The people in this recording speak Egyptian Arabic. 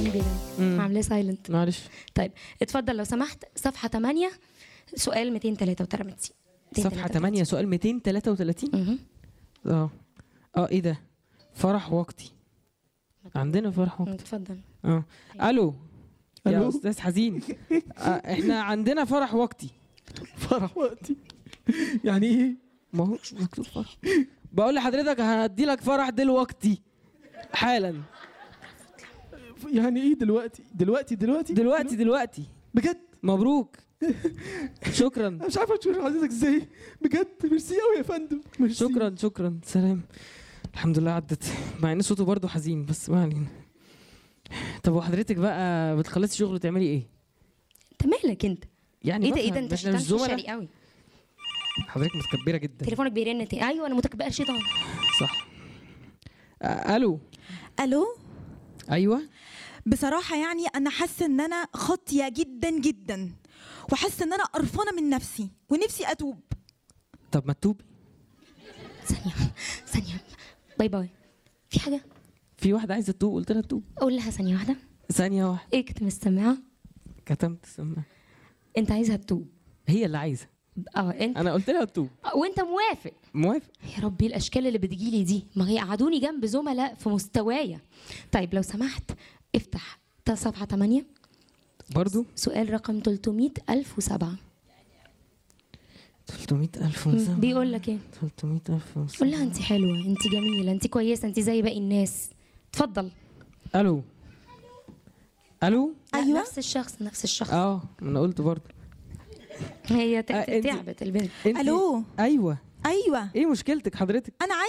حبيبي ده مم. عاملاه سايلنت معلش طيب اتفضل لو سمحت صفحه 8 سؤال 233 صفحة 8 سؤال 233 مهم. اه اه ايه ده فرح وقتي عندنا فرح وقتي اتفضل اه الو يا ألو؟ استاذ حزين آه احنا عندنا فرح وقتي فرح وقتي يعني ايه ما هو مكتوب فرح بقول لحضرتك هدي لك فرح دلوقتي حالا يعني ايه دلوقتي دلوقتي دلوقتي دلوقتي دلوقتي بجد مبروك شكرا انا مش عارف اشكر حضرتك ازاي بجد ميرسي قوي يا فندم ميرسي شكرا شكرا سلام الحمد لله عدت مع ان صوته برضه حزين بس ما علينا طب وحضرتك بقى بتخلصي شغل تعملي ايه؟ انت مالك انت يعني ايه ده ايه بفهم، ده انت احنا مش شيطان زملاء شرقي قوي حضرتك متكبره جدا تليفونك بيرن تاني ايوه انا متكبره شيطان صح آه، الو الو ايوه بصراحه يعني انا حاسه ان انا خاطيه جدا جدا وحاسه ان انا قرفانه من نفسي ونفسي اتوب طب ما تتوبي ثانيه ثانيه باي باي في حاجه في واحده عايزه تتوب قلت لها تتوب قول لها ثانيه واحده ثانيه واحده اكتم السماعه كتمت السماعه انت عايزها تتوب هي اللي عايزه اه انت انا قلت لها تتوب آه، وانت موافق موافق يا ربي الاشكال اللي بتجيلي دي ما هي قعدوني جنب زملاء في مستوايا طيب لو سمحت افتح تا- صفحه 8 برضو سؤال رقم 300 1007 300000 مم، بيقول لك ايه 300000 قول لها انت حلوه انت جميله انت كويسه انت زي باقي الناس اتفضل الو الو لا، أيوة. نفس الشخص نفس الشخص اه انا قلت برضو هي ت- آه، انت- تعبت البنت انت ألو؟ ايوه ايوه ايه مشكلتك حضرتك انا